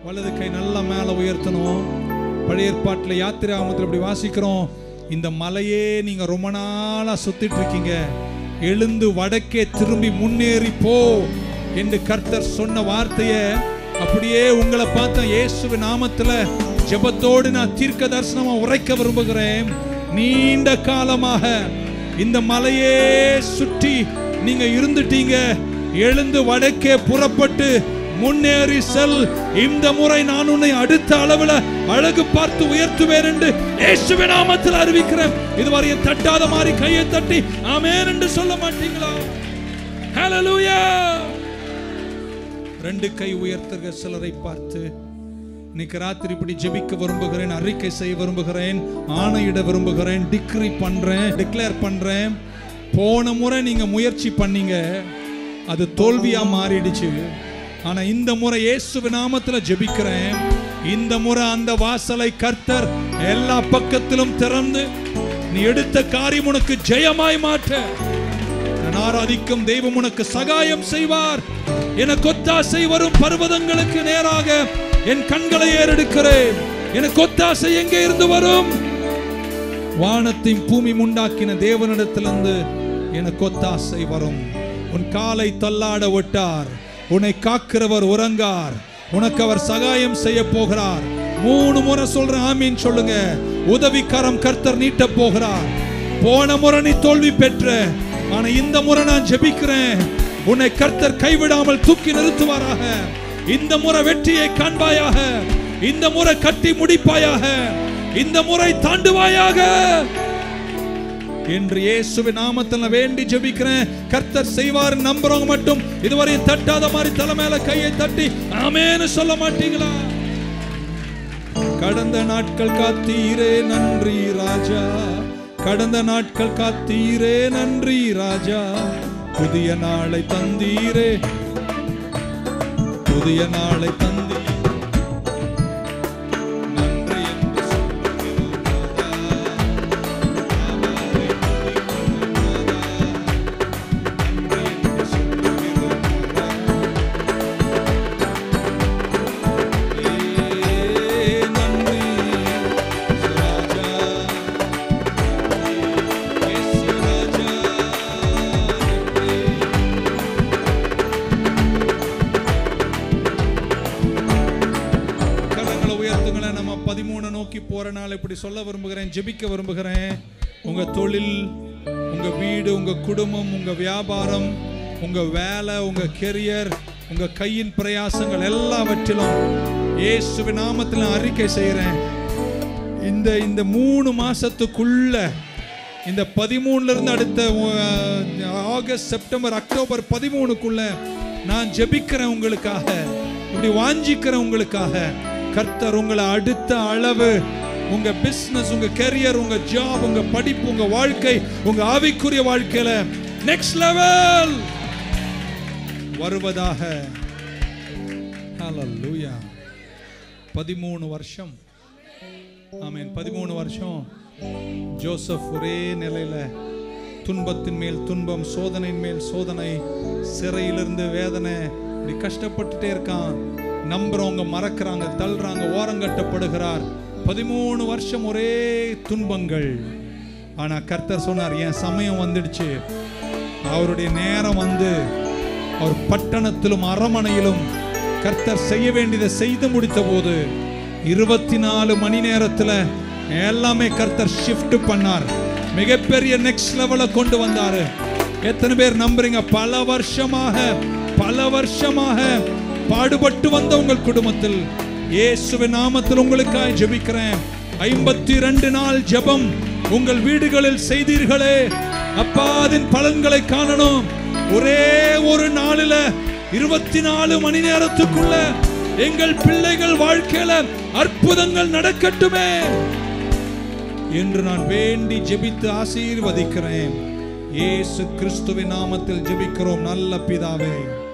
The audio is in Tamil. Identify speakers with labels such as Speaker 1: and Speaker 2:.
Speaker 1: வலது கை நல்லா மேல உயர்த்தணும் பழைய ஏற்பாட்டில் யாத்திரை ஆமத்தில் இப்படி வாசிக்கிறோம் இந்த மலையே நீங்க ரொம்ப நாளா சுத்திட்டு இருக்கீங்க எழுந்து வடக்கே திரும்பி முன்னேறி போ என்று கர்த்தர் சொன்ன வார்த்தையை அப்படியே உங்களை பார்த்த இயேசுவின் நாமத்துல ஜெபத்தோடு நான் தீர்க்க தரிசனமா உரைக்க விரும்புகிறேன் நீண்ட காலமாக இந்த மலையே சுற்றி நீங்க இருந்துட்டீங்க எழுந்து வடக்கே புறப்பட்டு முன்னேறி செல் இந்த முறை நான் உன்னை அடுத்த அளவுல அழகு பார்த்து உயர்த்துவேன் என்று இயேசுவின் நாமத்தில் அறிவிக்கிறேன் இதுவரை தட்டாத மாதிரி கையை தட்டி ஆமென் என்று சொல்ல மாட்டீங்களா ஹalleluya ரெண்டு கை உயர்த்துக சிலரை பார்த்து இன்னைக்கு ராத்திரி இப்படி ஜெபிக்க விரும்புகிறேன் அறிக்கை செய்ய விரும்புகிறேன் ஆணையிட விரும்புகிறேன் டிக்ரி பண்றேன் டிக்ளேர் பண்றேன் போன முறை நீங்க முயற்சி பண்ணீங்க அது தோல்வியா மாறிடுச்சு ஆனா இந்த முறை இயேசு நாமத்துல ஜெபிக்கிறேன் இந்த முறை அந்த வாசலை கர்த்தர் எல்லா பக்கத்திலும் திறந்து நீ எடுத்த காரியம் உனக்கு ஜெயமாய் மாற்ற நான் ஆராதிக்கும் தெய்வம் உனக்கு சகாயம் செய்வார் எனக்கு ஒத்தாசை வரும் பர்வதங்களுக்கு நேராக என் கண்களை ஏறெடுக்கிறேன் எனக்கு ஒத்தாசை எங்கே இருந்து வரும் வானத்தையும் பூமி உண்டாக்கின தேவனிடத்திலிருந்து எனக்கு ஒத்தாசை வரும் உன் காலை தள்ளாட விட்டார் உன்னை காக்கிறவர் உறங்கார் உனக்கு அவர் சகாயம் செய்ய போகிறார் மூணு முறை சொல்றேன் ஆமீன் சொல்லுங்க உதவிக்கரம் கர்த்தர் நீட்ட போகிறார் போன முறை நீ தோல்வி பெற்ற ஆனா இந்த முறை நான் ஜெபிக்கிறேன் உன்னை கர்த்தர் கைவிடாமல் தூக்கி நிறுத்துவாராக இந்த முறை வெற்றியை காண்பாயாக இந்த முறை கட்டி முடிப்பாயாக இந்த முறை தாண்டுவாயாக என்று இயேசுவின் நாமத்தில் நான் வேண்டி ஜெபிக்கிறேன் கர்த்தர் செய்வார் நம்புறவங்க மட்டும் இதுவரை தட்டாத மாதிரி தலை மேல கையை தட்டி ஆமேன்னு சொல்ல மாட்டீங்களா கடந்த நாட்கள் காத்தீரே நன்றி ராஜா கடந்த நாட்கள் காத்தீரே நன்றி ராஜா புதிய நாளை தந்தீரே புதிய நாளை தந்தீரே நன்றி என்று சொல்லுகிறோம் ராஜா. ஆமாவே துதிக்கிறோம் ராஜா. நன்றி என்று சொல்லுகிறோம் ராஜா. ஏ நன்றி ராஜா. இயேசு ராஜா. நன்றி. கரங்களை உயர்த்துங்களேன் நம்ம பதிமூணு நோக்கி போற நாள் இப்படி சொல்ல விரும்புகிறேன் ஜெபிக்க விரும்புகிறேன் உங்க தொழில் உங்க வீடு உங்க குடும்பம் உங்க வியாபாரம் உங்க வேலை உங்க கெரியர் உங்க கையின் பிரயாசங்கள் எல்லாவற்றிலும் இயேசுவின் நாமத்தில் நான் அறிக்கை செய்கிறேன் இந்த இந்த மூணு மாசத்துக்குள்ள இந்த பதிமூணுல இருந்து அடுத்த அஹ், ஆகஸ்ட் செப்டம்பர் அக்டோபர் பதிமூணுக்குள்ள நான் ஜெபிக்கிறேன் உங்களுக்காக இப்படி வாஞ்சிக்கிறேன் உங்களுக்காக கர்த்தர் உங்களை அடுத்த அளவு உங்க பிசினஸ் உங்க கெரியர் உங்க ஜாப் உங்க படிப்பு உங்க வாழ்க்கை உங்க ஆவிக்குரிய வாழ்க்கையில நெக்ஸ்ட் லெவல் வருவதாக ஹalleluya பதிமூணு வருஷம் ஆமென் பதிமூணு வருஷம் ஜோசப் ஒரே நிலையில துன்பத்தின் மேல் துன்பம் சோதனையின் மேல் சோதனை சிறையிலிருந்து வேதனை இப்படி கஷ்டப்பட்டுட்டே இருக்கான் நம்புறவங்க மறக்கிறாங்க தள்ளுறாங்க ஓரங்கட்டப்படுகிறார் பதிமூணு வருஷம் ஒரே துன்பங்கள் ஆனா கர்த்தர் சொன்னார் என் சமயம் வந்துடுச்சு அவருடைய நேரம் வந்து அவர் பட்டணத்திலும் அரமனையிலும் கர்த்தர் செய்ய வேண்டியதை செய்து முடித்த போது இருபத்தி நாலு மணி நேரத்துல எல்லாமே கர்த்தர் ஷிஃப்ட் பண்ணார் மிகப்பெரிய நெக்ஸ்ட் லெவலை கொண்டு வந்தாரு எத்தனை பேர் நம்புறீங்க பல வருஷமாக பல வருஷமாக பாடுபட்டு வந்த உங்கள் குடும்பத்தில் இயேசுவின் நாமத்தில் உங்களுக்காய் ஜெபிக்கிறேன் ஐம்பத்தி ரெண்டு நாள் ஜெபம் உங்கள் வீடுகளில் செய்தீர்களே அப்பா அதன் பலன்களை காணணும் ஒரே ஒரு நாளில இருபத்தி நாலு மணி நேரத்துக்குள்ள எங்கள் பிள்ளைகள் வாழ்க்கையில அற்புதங்கள் நடக்கட்டுமே என்று நான் வேண்டி ஜெபித்து ஆசீர்வதிக்கிறேன் இயேசு கிறிஸ்துவின் நாமத்தில் ஜெபிக்கிறோம் நல்ல பிதாவே